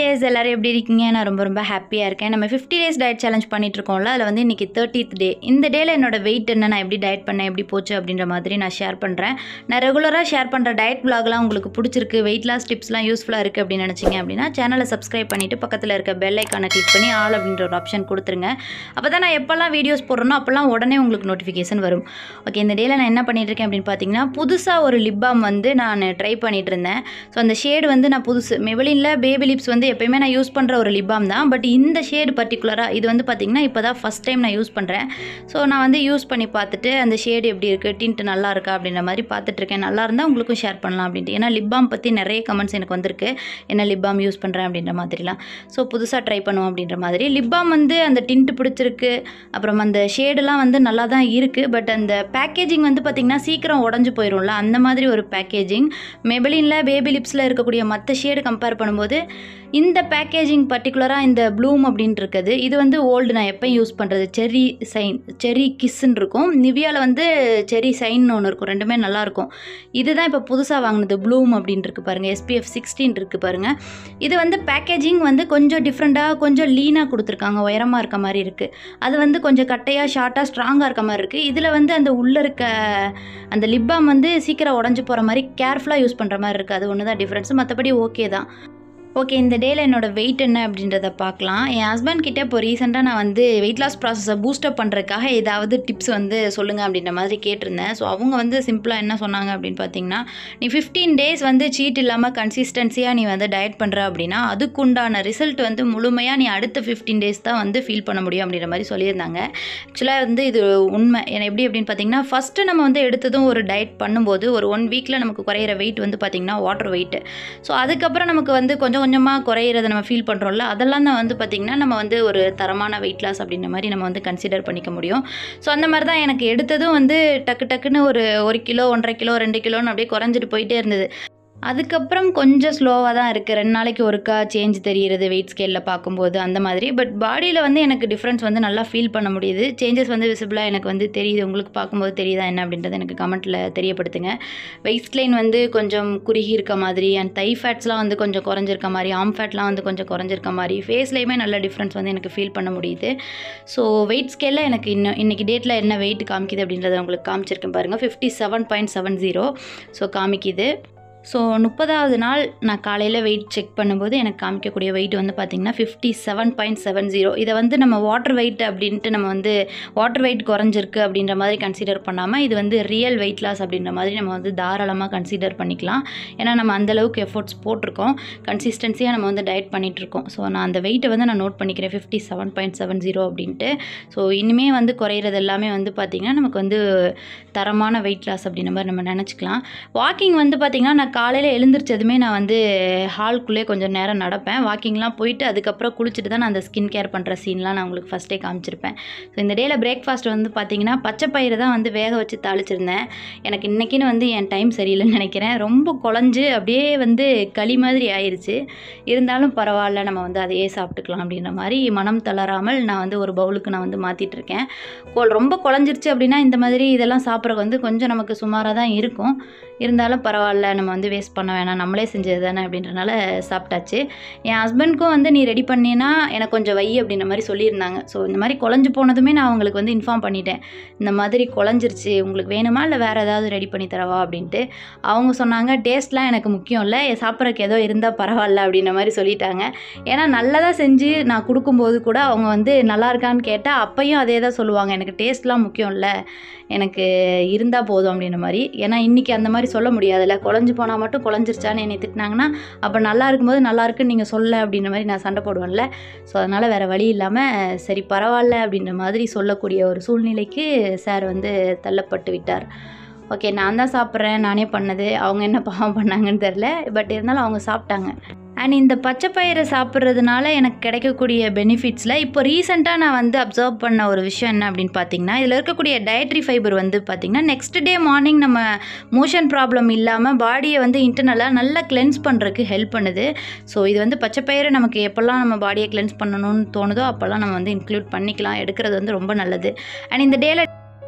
days எல்லோரும் எப்படி இருக்கீங்க நான் ரொம்ப ரொம்ப ஹாப்பியாக இருக்கேன் நம்ம ஃபிஃப்டி டேஸ் டயட் சேலஞ்ச் பண்ணிட்டு இருக்கோம்ல அதில் வந்து இன்றைக்கி தேர்ட்டித் டே இந்த டேயில் என்னோட வெயிட் என்ன நான் எப்படி டயட் பண்ணேன் எப்படி போச்சு அப்படின்ற மாதிரி நான் ஷேர் பண்ணுறேன் நான் ரெகுலராக ஷேர் பண்ணுற டயட் vlogலாம் உங்களுக்கு பிடிச்சிருக்கு வெயிட் லாஸ் டிப்ஸ்லாம் யூஸ்ஃபுல்லாக இருக்குது அப்படின்னு நினச்சிங்க அப்படின்னா சேனலை சப்ஸ்கிரைப் பண்ணிவிட்டு பக்கத்தில் இருக்க பெல் ஐக்கானை கிளிக் பண்ணி ஆல் அப்படின்ற ஒரு ஆப்ஷன் கொடுத்துருங்க அப்போ தான் நான் எப்போல்லாம் வீடியோஸ் போடுறேனோ அப்போல்லாம் உடனே உங்களுக்கு நோட்டிஃபிகேஷன் வரும் ஓகே இந்த டேயில் நான் என்ன பண்ணிட்டு இருக்கேன் அப்படின்னு பார்த்தீங்கன்னா புதுசாக ஒரு லிப் பாம் வந்து நான் ட்ரை பண்ணிட்டு இருந்தேன் ஸோ அந்த ஷேடு வந்து நான் புதுசு மெவலினில் பேபி லிப்ஸ் வந்து எப்பயுமே நான் யூஸ் பண்ணுற ஒரு லிப் பாம் தான் பட் இந்த ஷேடு பர்டிகுலராக இது வந்து பார்த்திங்கன்னா இப்போ தான் ஃபஸ்ட் டைம் நான் யூஸ் பண்ணுறேன் ஸோ நான் வந்து யூஸ் பண்ணி பார்த்துட்டு அந்த ஷேடு எப்படி இருக்குது டிண்ட் நல்லா இருக்கா அப்படின்ற மாதிரி பார்த்துட்ருக்கேன் நல்லா இருந்தால் உங்களுக்கும் ஷேர் பண்ணலாம் அப்படின்ட்டு ஏன்னா லிப் பாம் பற்றி நிறைய கமெண்ட்ஸ் எனக்கு வந்திருக்கு என்ன லிப் பாம் யூஸ் பண்ணுறேன் அப்படின்ற மாதிரிலாம் ஸோ புதுசாக ட்ரை பண்ணுவோம் அப்படின்ற மாதிரி லிப் பாம் வந்து அந்த டிண்ட் பிடிச்சிருக்கு அப்புறம் அந்த ஷேடெல்லாம் வந்து நல்லா தான் இருக்குது பட் அந்த பேக்கேஜிங் வந்து பார்த்திங்கன்னா சீக்கிரம் உடஞ்சி போயிடும்ல அந்த மாதிரி ஒரு பேக்கேஜிங் மெபலினில் பேபி லிப்ஸில் இருக்கக்கூடிய மற்ற ஷேடு கம்பேர் பண்ணும்போது இந்த பேக்கேஜிங் பர்டிகுலராக இந்த ப்ளூம் அப்படின்ட்டு இருக்குது இது வந்து ஓல்டு நான் எப்போ யூஸ் பண்ணுறது செரி சைன் செரி கிஸ்ன்னு இருக்கும் நிவியாவில் வந்து செரி சைன் ஒன்று இருக்கும் ரெண்டுமே நல்லாயிருக்கும் இதுதான் இப்போ புதுசாக வாங்கினது ப்ளூம் அப்படின்ட்டு இருக்கு பாருங்கள் எஸ்பிஎஃப் சிக்ஸ்டீன் இருக்குது பாருங்கள் இது வந்து பேக்கேஜிங் வந்து கொஞ்சம் டிஃப்ரெண்ட்டாக கொஞ்சம் லீனாக கொடுத்துருக்காங்க உயரமாக இருக்க மாதிரி இருக்குது அது வந்து கொஞ்சம் கட்டையாக ஷார்ட்டாக ஸ்ட்ராங்காக இருக்க மாதிரி இருக்குது இதில் வந்து அந்த உள்ளே இருக்க அந்த லிப் பாம் வந்து சீக்கிரம் உடஞ்சி போகிற மாதிரி கேர்ஃபுல்லாக யூஸ் பண்ணுற மாதிரி இருக்குது அது ஒன்று தான் டிஃப்ரென்ஸ் மற்றபடி ஓகே தான் ஓகே இந்த டேயில் என்னோடய வெயிட் என்ன அப்படின்றத பார்க்கலாம் என் ஹஸ்பண்ட் கிட்டே இப்போ ரீசெண்டாக நான் வந்து வெயிட் லாஸ் ப்ராசஸை பூஸ்டப் பண்ணுறதுக்காக ஏதாவது டிப்ஸ் வந்து சொல்லுங்கள் அப்படின்ற மாதிரி கேட்டிருந்தேன் ஸோ அவங்க வந்து சிம்பிளாக என்ன சொன்னாங்க அப்படின்னு பார்த்தீங்கன்னா நீ ஃபிஃப்டீன் டேஸ் வந்து சீட் இல்லாமல் கன்சிஸ்டன்சியாக நீ வந்து டயட் பண்ணுற அப்படின்னா அதுக்குண்டான ரிசல்ட் வந்து முழுமையாக நீ அடுத்த ஃபிஃப்டீன் டேஸ் தான் வந்து ஃபீல் பண்ண முடியும் அப்படின்ற மாதிரி சொல்லியிருந்தாங்க ஆக்சுவலாக வந்து இது உண்மை ஏன்னா எப்படி அப்படின்னு பார்த்தீங்கன்னா ஃபஸ்ட்டு நம்ம வந்து எடுத்ததும் ஒரு டயட் பண்ணும்போது ஒரு ஒன் வீக்கில் நமக்கு குறையிற வெயிட் வந்து பார்த்திங்கன்னா வாட்டர் வெயிட் ஸோ அதுக்கப்புறம் நமக்கு வந்து கொஞ்சம் கொஞ்சமாக குறையிறத நம்ம ஃபீல் பண்ணுறோம்ல அதெல்லாம் தான் வந்து பார்த்திங்கன்னா நம்ம வந்து ஒரு தரமான வெயிட் லாஸ் அப்படின்ற மாதிரி நம்ம வந்து கன்சிடர் பண்ணிக்க முடியும் ஸோ அந்த மாதிரி தான் எனக்கு எடுத்ததும் வந்து டக்கு டக்குன்னு ஒரு ஒரு கிலோ ஒன்றரை கிலோ ரெண்டு கிலோன்னு அப்படியே குறைஞ்சிட்டு போயிட்டே இருந்தது அதுக்கப்புறம் கொஞ்சம் ஸ்லோவாக தான் இருக்குது ரெண்டு நாளைக்கு ஒருக்கா சேஞ்ச் தெரிகிறது வெயிட் ஸ்கேலில் பார்க்கும்போது அந்த மாதிரி பட் பாடியில் வந்து எனக்கு டிஃப்ரென்ஸ் வந்து நல்லா ஃபீல் பண்ண முடியுது சேஞ்சஸ் வந்து விசிபிளாக எனக்கு வந்து தெரியுது உங்களுக்கு பார்க்கும்போது தெரியுதா என்ன அப்படின்றத எனக்கு கமெண்ட்டில் தெரியப்படுத்துங்க வெயிட் லைன் வந்து கொஞ்சம் குறுகி இருக்க மாதிரி அண்ட் தை ஃபேட்ஸ்லாம் வந்து கொஞ்சம் குறைஞ்சிருக்க மாதிரி ஆம் ஃபேட்லாம் வந்து கொஞ்சம் குறைஞ்சிருக்க மாதிரி ஃபேஸ்லேயுமே நல்ல டிஃப்ரென்ஸ் வந்து எனக்கு ஃபீல் பண்ண முடியுது ஸோ வெயிட் ஸ்கேலில் எனக்கு இன்னும் இன்றைக்கி டேட்டில் என்ன வெயிட் காமிக்குது அப்படின்றத உங்களுக்கு காமிச்சிருக்கேன் பாருங்கள் fifty seven point seven zero so காமிக்குது ஸோ முப்பதாவது நாள் நான் காலையில் வெயிட் செக் பண்ணும்போது எனக்கு காமிக்கக்கூடிய வெயிட் வந்து பார்த்திங்கன்னா fifty seven point seven zero இதை வந்து நம்ம வாட்டர் வெயிட் அப்படின்ட்டு நம்ம வந்து வாட்டர் வெயிட் குறைஞ்சிருக்கு அப்படின்ற மாதிரி கன்சிடர் பண்ணாமல் இது வந்து ரியல் வெயிட் லாஸ் அப்படின்ற மாதிரி நம்ம வந்து தாராளமாக கன்சிடர் பண்ணிக்கலாம் ஏன்னா நம்ம அந்தளவுக்கு எஃபோர்ட்ஸ் போட்டிருக்கோம் கன்சிஸ்டன்சியாக நம்ம வந்து டயட் பண்ணிகிட்ருக்கோம் ஸோ நான் அந்த வெயிட்டை வந்து நான் நோட் பண்ணிக்கிறேன் fifty seven point seven zero அப்படின்ட்டு ஸோ இனிமேல் வந்து குறையிறது எல்லாமே வந்து பார்த்திங்கன்னா நமக்கு வந்து தரமான வெயிட் லாஸ் அப்படின்ற மாதிரி நம்ம நினச்சிக்கலாம் வாக்கிங் வந்து பார்த்திங்கன்னா நான் காலையில் எழுந்திரிச்சதுமே நான் வந்து ஹால்குள்ளே கொஞ்சம் நேரம் நடப்பேன் வாக்கிங்லாம் போயிட்டு அதுக்கப்புறம் குளிச்சுட்டு தான் நான் அந்த ஸ்கின் கேர் பண்ணுற சீன்லாம் நான் உங்களுக்கு ஃபஸ்ட்டே காமிச்சிருப்பேன் ஸோ இந்த டேயில் பிரேக்ஃபாஸ்ட் வந்து பார்த்திங்கன்னா பச்சை பயிறு தான் வந்து வேக வச்சு தாளிச்சிருந்தேன் எனக்கு இன்றைக்கின்னு வந்து என் டைம் சரியில்லைன்னு நினைக்கிறேன் ரொம்ப குழஞ்சு அப்படியே வந்து களி மாதிரி ஆயிடுச்சு இருந்தாலும் பரவாயில்ல நம்ம வந்து அதையே சாப்பிட்டுக்கலாம் அப்படின்ற மாதிரி மனம் தளராமல் நான் வந்து ஒரு பவுலுக்கு நான் வந்து மாற்றிட்டு இருக்கேன் கோல் ரொம்ப குழஞ்சிருச்சு அப்படின்னா இந்த மாதிரி இதெல்லாம் சாப்பிட்றதுக்கு வந்து கொஞ்சம் நமக்கு சுமாராக தான் இருக்கும் இருந்தாலும் பரவாயில்ல நம்ம வந்து வேஸ்ட் பண்ண வேணாம் நம்மளே செஞ்சது தானே அப்படின்றனால சாப்பிட்டாச்சு என் ஹஸ்பண்ட்க்கும் வந்து நீ ரெடி பண்ணினா எனக்கு கொஞ்சம் வை அப்படின்ற மாதிரி சொல்லியிருந்தாங்க ஸோ இந்த மாதிரி குழஞ்சு போனதுமே நான் அவங்களுக்கு வந்து இன்ஃபார்ம் பண்ணிட்டேன் இந்த மாதிரி குழஞ்சிருச்சு உங்களுக்கு வேணுமா இல்லை வேறு ஏதாவது ரெடி பண்ணி தரவா அப்படின்ட்டு அவங்க சொன்னாங்க டேஸ்ட்லாம் எனக்கு முக்கியம் இல்லை சாப்பிட்றதுக்கு ஏதோ இருந்தால் பரவாயில்ல அப்படின்ற மாதிரி சொல்லிட்டாங்க ஏன்னா நல்லதாக செஞ்சு நான் கொடுக்கும்போது கூட அவங்க வந்து நல்லா இருக்கான்னு கேட்டால் அப்பையும் அதே தான் சொல்லுவாங்க எனக்கு டேஸ்ட்லாம் முக்கியம் இல்லை எனக்கு இருந்தால் போதும் அப்படின்ற மாதிரி ஏன்னா இன்றைக்கி அந்த மாதிரி சொல்ல முடியாதுல்ல குழஞ்சி போனால் மட்டும் குழஞ்சிருச்சான்னு என்னை திட்டினாங்கன்னா அப்போ நல்லா இருக்கும்போது நல்லா இருக்குன்னு நீங்கள் சொல்ல அப்படின்ற மாதிரி நான் சண்டை போடுவேன்ல ஸோ அதனால் வேறு வழி இல்லாமல் சரி பரவாயில்ல அப்படின்ற மாதிரி சொல்லக்கூடிய ஒரு சூழ்நிலைக்கு சார் வந்து தள்ளப்பட்டு விட்டார் ஓகே நான் தான் சாப்பிட்றேன் நானே பண்ணது அவங்க என்ன பாவம் பண்ணாங்கன்னு தெரில பட் இருந்தாலும் அவங்க சாப்பிட்டாங்க அண்ட் இந்த பச்சை பயிரை சாப்பிட்றதுனால எனக்கு கிடைக்கக்கூடிய பெனிஃபிட்ஸில் இப்போ ரீசெண்டாக நான் வந்து அப்சர்வ் பண்ண ஒரு விஷயம் என்ன அப்படின்னு பார்த்தீங்கன்னா இதில் இருக்கக்கூடிய டயட்ரி ஃபைபர் வந்து பார்த்திங்கன்னா நெக்ஸ்ட் டே மார்னிங் நம்ம மோஷன் ப்ராப்ளம் இல்லாமல் பாடியை வந்து இன்டர்னலாக நல்லா கிளென்ஸ் பண்ணுறதுக்கு ஹெல்ப் பண்ணுது ஸோ இது வந்து பச்சை பயிரை நமக்கு எப்போல்லாம் நம்ம பாடியை கிளென்ஸ் பண்ணணும்னு தோணுதோ அப்போல்லாம் நம்ம வந்து இன்க்ளூட் பண்ணிக்கலாம் எடுக்கிறது வந்து ரொம்ப நல்லது அண்ட் இந்த டேல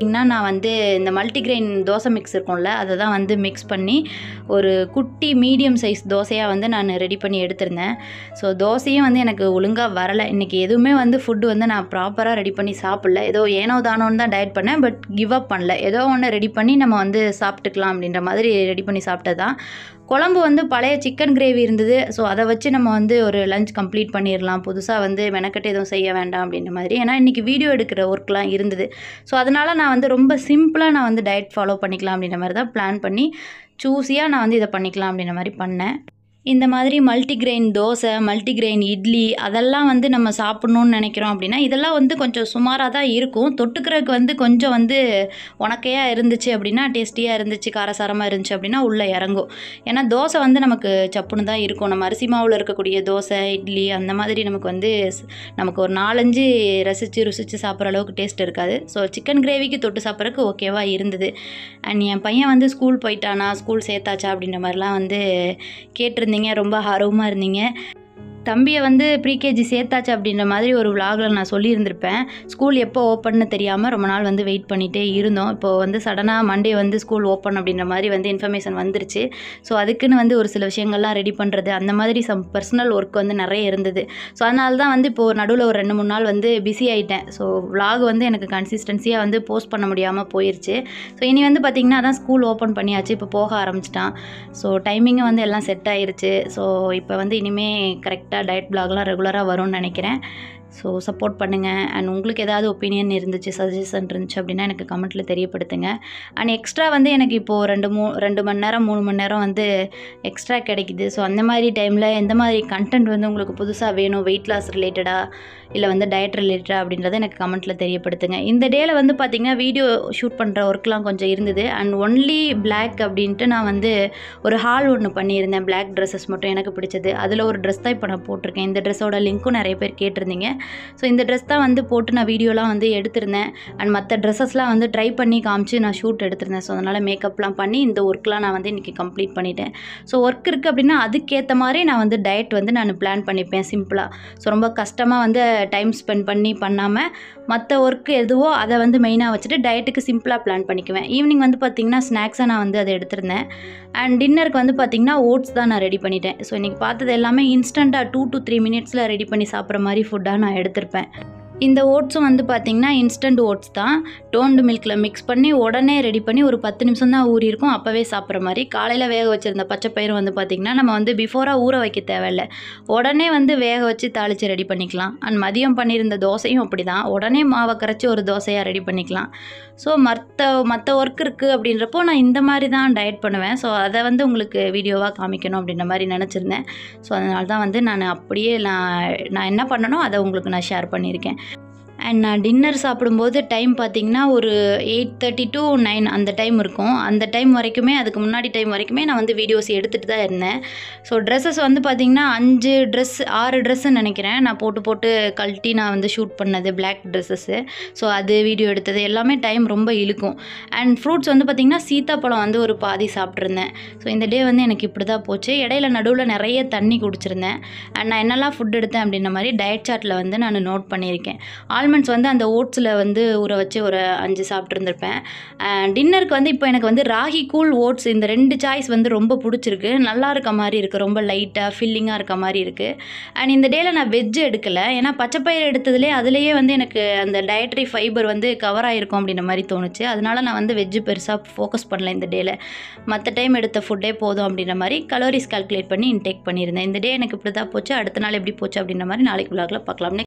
பார்த்திங்கன்னா நான் வந்து இந்த மல்டிக்ரெயின் தோசை மிக்ஸ் இருக்கும்ல அதை தான் வந்து மிக்ஸ் பண்ணி ஒரு குட்டி மீடியம் சைஸ் தோசையாக வந்து நான் ரெடி பண்ணி எடுத்திருந்தேன் ஸோ தோசையும் வந்து எனக்கு ஒழுங்காக வரலை இன்றைக்கி எதுவுமே வந்து ஃபுட்டு வந்து நான் ப்ராப்பராக ரெடி பண்ணி சாப்பிடல ஏதோ ஏனோ தானோன்னு தான் டயட் பண்ணேன் பட் கிவ் அப் பண்ணல ஏதோ ஒன்று ரெடி பண்ணி நம்ம வந்து சாப்பிட்டுக்கலாம் அப்படின்ற மாதிரி ரெடி பண்ணி சாப்பிட்டது தான் குழம்பு வந்து பழைய சிக்கன் கிரேவி இருந்தது ஸோ அதை வச்சு நம்ம வந்து ஒரு லஞ்ச் கம்ப்ளீட் பண்ணிடலாம் புதுசாக வந்து மெனக்கட்டு எதுவும் செய்ய வேண்டாம் அப்படின்ற மாதிரி ஏன்னா இன்றைக்கி வீடியோ எடுக்கிற ஒர்க்லாம் இருந்தது ஸோ அதனால் நான் வந்து ரொம்ப சிம்பிளாக நான் வந்து டயட் ஃபாலோ பண்ணிக்கலாம் அப்படின்ற மாதிரி தான் பிளான் பண்ணி சூஸியாக நான் வந்து இதை பண்ணிக்கலாம் அப்படின்ற மாதிரி பண்ணேன் இந்த மாதிரி மல்டிக்ரெயின் தோசை மல்டிக்ரெயின் இட்லி அதெல்லாம் வந்து நம்ம சாப்பிட்ணுன்னு நினைக்கிறோம் அப்படின்னா இதெல்லாம் வந்து கொஞ்சம் சுமாராக தான் இருக்கும் தொட்டுக்கிறதுக்கு வந்து கொஞ்சம் வந்து உனக்கையாக இருந்துச்சு அப்படின்னா டேஸ்டியாக இருந்துச்சு காரசாரமாக இருந்துச்சு அப்படின்னா உள்ளே இறங்கும் ஏன்னா தோசை வந்து நமக்கு சப்புன்னு தான் இருக்கும் நம்ம அரிசி மாவில் இருக்கக்கூடிய தோசை இட்லி அந்த மாதிரி நமக்கு வந்து ஸ்- நமக்கு ஒரு நாலஞ்சு ரசித்து ருசித்து சாப்பிட்ற அளவுக்கு டேஸ்ட் இருக்காது ஸோ சிக்கன் கிரேவிக்கு தொட்டு சாப்பிட்றதுக்கு ஓகேவா இருந்தது அண்ட் என் பையன் வந்து ஸ்கூல் போயிட்டானா ஸ்கூல் சேர்த்தாச்சா அப்படின்ற மாதிரிலாம் வந்து கேட்டிருந்தீங்க ரொம்ப ஆர்வமாக இருந்தீங்க தம்பியை வந்து ப்ரீகேஜி சேர்த்தாச்சு அப்படின்ற மாதிரி ஒரு விலாகில் நான் சொல்லியிருந்திருப்பேன் ஸ்கூல் எப்போ ஓப்பன்னு தெரியாமல் ரொம்ப நாள் வந்து வெயிட் பண்ணிகிட்டே இருந்தோம் இப்போ வந்து சடனாக மண்டே வந்து ஸ்கூல் ஓப்பன் அப்படின்ற மாதிரி வந்து இன்ஃபர்மேஷன் வந்துருச்சு ஸோ அதுக்குன்னு வந்து ஒரு சில விஷயங்கள்லாம் ரெடி பண்ணுறது அந்த மாதிரி சம் பர்சனல் ஒர்க் வந்து நிறைய இருந்தது ஸோ அதனால தான் வந்து இப்போது நடுவில் ஒரு ரெண்டு மூணு நாள் வந்து பிஸி ஆகிட்டேன் ஸோ vlog வந்து எனக்கு கன்சிஸ்டன்சியாக வந்து போஸ்ட் பண்ண முடியாமல் போயிருச்சு ஸோ இனி வந்து பார்த்திங்கன்னா அதான் ஸ்கூல் ஓப்பன் பண்ணியாச்சு இப்போ போக ஆரம்பிச்சிட்டான் ஸோ டைமிங்கும் வந்து எல்லாம் செட் ஆயிருச்சு ஸோ இப்போ வந்து இனிமேல் கரெக்டாக டயட் பிளாக்லாம் ரெகுலராக வரும்னு நினைக்கிறேன் ஸோ சப்போர்ட் பண்ணுங்கள் அண்ட் உங்களுக்கு ஏதாவது ஒப்பீனியன் இருந்துச்சு சஜஷன் இருந்துச்சு அப்படின்னா எனக்கு கமெண்ட்டில் தெரியப்படுத்துங்க அண்ட் எக்ஸ்ட்ரா வந்து எனக்கு இப்போது ரெண்டு மூ ரெண்டு மணி நேரம் மூணு மணி நேரம் வந்து எக்ஸ்ட்ரா கிடைக்குது ஸோ அந்த மாதிரி டைமில் எந்த மாதிரி கண்டென்ட் வந்து உங்களுக்கு புதுசாக வேணும் வெயிட் லாஸ் ரிலேட்டடாக இல்லை வந்து டயட் ரிலேட்டடாக அப்படின்றத எனக்கு கமெண்ட்டில் தெரியப்படுத்துங்க இந்த டேயில் வந்து பார்த்திங்கன்னா வீடியோ ஷூட் பண்ணுற ஒர்க்லாம் கொஞ்சம் இருந்தது அண்ட் ஒன்லி Black அப்படின்ட்டு நான் வந்து ஒரு ஹால் ஒன்று பண்ணியிருந்தேன் Black ட்ரெஸ்ஸஸ் மட்டும் எனக்கு பிடிச்சது அதில் ஒரு ட்ரெஸ் தான் இப்போ நான் போட்டிருக்கேன் இந்த ட்ரெஸ்ஸோட லிங்க்கும் நிறைய பேர் கேட்டிருந்தீங்க ஸோ இந்த ட்ரெஸ் தான் வந்து போட்டு நான் வீடியோலாம் வந்து எடுத்திருந்தேன் அண்ட் மற்ற ட்ரெஸ்ஸஸ்லாம் வந்து ட்ரை பண்ணி காமிச்சு நான் ஷூட் எடுத்திருந்தேன் ஸோ அதனால் மேக்கப்லாம் பண்ணி இந்த ஒர்க்லாம் நான் வந்து இன்றைக்கி கம்ப்ளீட் பண்ணிட்டேன் ஸோ ஒர்க் இருக்குது அப்படின்னா அதுக்கேற்ற மாதிரி நான் வந்து டயட் வந்து நான் பிளான் பண்ணிப்பேன் சிம்பிளாக ஸோ ரொம்ப கஷ்டமாக வந்து டைம் ஸ்பெண்ட் பண்ணி பண்ணாமல் மற்ற ஒர்க் எதுவோ அதை வந்து மெயினாக வச்சுட்டு டயட்டுக்கு சிம்பிளாக பிளான் பண்ணிக்குவேன் ஈவினிங் வந்து பார்த்திங்கன்னா ஸ்நாக்ஸாக நான் வந்து அதை எடுத்திருந்தேன் அண்ட் டின்னருக்கு வந்து பார்த்திங்கன்னா ஓட்ஸ் தான் நான் ரெடி பண்ணிட்டேன் ஸோ இன்றைக்கி பார்த்தது எல்லாமே இன்ஸ்டண்ட்டாக டூ to த்ரீ மினிட்ஸில் ரெடி பண்ணி சாப்பிட்ற மாதிரி ஃபுட்டாக நான் எடுத்திருப்பேன் இந்த ஓட்ஸும் வந்து பார்த்திங்கன்னா இன்ஸ்டன்ட் ஓட்ஸ் தான் டோன்டு மில்கில் மிக்ஸ் பண்ணி உடனே ரெடி பண்ணி ஒரு பத்து நிமிஷம் தான் ஊறி இருக்கும் அப்போவே சாப்பிட்ற மாதிரி காலையில் வேக வச்சுருந்த பச்சை பயிறு வந்து பார்த்திங்கன்னா நம்ம வந்து பிஃபோராக ஊற வைக்க தேவையில்ல உடனே வந்து வேக வச்சு தாளித்து ரெடி பண்ணிக்கலாம் அண்ட் மதியம் பண்ணியிருந்த தோசையும் அப்படி தான் உடனே மாவை கரைச்சி ஒரு தோசையாக ரெடி பண்ணிக்கலாம் ஸோ மற்ற மற்ற ஒர்க் இருக்குது அப்படின்றப்போ நான் இந்த மாதிரி தான் டயட் பண்ணுவேன் ஸோ அதை வந்து உங்களுக்கு வீடியோவாக காமிக்கணும் அப்படின்ற மாதிரி நினச்சிருந்தேன் ஸோ அதனால தான் வந்து நான் அப்படியே நான் நான் என்ன பண்ணனோ அதை உங்களுக்கு நான் ஷேர் பண்ணியிருக்கேன் அண்ட் நான் டின்னர் சாப்பிடும்போது டைம் பார்த்தீங்கன்னா ஒரு எயிட் தேர்ட்டி டு நைன் அந்த டைம் இருக்கும் அந்த டைம் வரைக்குமே அதுக்கு முன்னாடி டைம் வரைக்குமே நான் வந்து வீடியோஸ் எடுத்துகிட்டு தான் இருந்தேன் ஸோ ட்ரெஸ்ஸஸ் வந்து பார்த்திங்கன்னா அஞ்சு ட்ரெஸ் ஆறு ட்ரெஸ்ஸுன்னு நினைக்கிறேன் நான் போட்டு போட்டு கழட்டி நான் வந்து ஷூட் பண்ணது பிளாக் ட்ரெஸ்ஸஸ்ஸு ஸோ அது வீடியோ எடுத்தது எல்லாமே டைம் ரொம்ப இழுக்கும் அண்ட் ஃப்ரூட்ஸ் வந்து பார்த்திங்கன்னா சீத்தாப்பழம் வந்து ஒரு பாதி சாப்பிட்ருந்தேன் ஸோ இந்த டே வந்து எனக்கு இப்படி தான் போச்சு இடையில நடுவில் நிறைய தண்ணி குடிச்சிருந்தேன் அண்ட் நான் என்னெல்லாம் ஃபுட் எடுத்தேன் அப்படின்ற மாதிரி டயட் சார்ட்டில் வந்து நான் நோட் பண்ணியிருக்கேன் ஆல்மண்ட்ஸ் வந்து அந்த ஓட்ஸில் வந்து ஊற வச்சு ஒரு அஞ்சு சாப்பிட்ருந்துருப்பேன் டின்னருக்கு வந்து இப்போ எனக்கு வந்து ராகி கூல் ஓட்ஸ் இந்த ரெண்டு சாய்ஸ் வந்து ரொம்ப பிடிச்சிருக்கு நல்லா இருக்க மாதிரி இருக்குது ரொம்ப லைட்டாக ஃபில்லிங்காக இருக்க மாதிரி இருக்குது அண்ட் இந்த டேயில் நான் வெஜ் எடுக்கலை ஏன்னா பச்சைப்பயிறு எடுத்ததுலேயே அதுலேயே வந்து எனக்கு அந்த டயட்ரி ஃபைபர் வந்து கவர் ஆகிருக்கும் அப்படின்ற மாதிரி தோணுச்சு அதனால நான் வந்து வெஜ்ஜு பெருசாக ஃபோக்கஸ் பண்ணல இந்த டேயில் மற்ற டைம் எடுத்த ஃபுட்டே போதும் அப்படின்ற மாதிரி கலோரிஸ் கால்குலேட் பண்ணி இன்டேக் பண்ணியிருந்தேன் இந்த டே எனக்கு இப்படி தான் போச்சு அடுத்த நாள் எப்படி போச்சு அப்படின்ற மாதிரி நாளைக்கு விளாகில் பார்க்கலாம்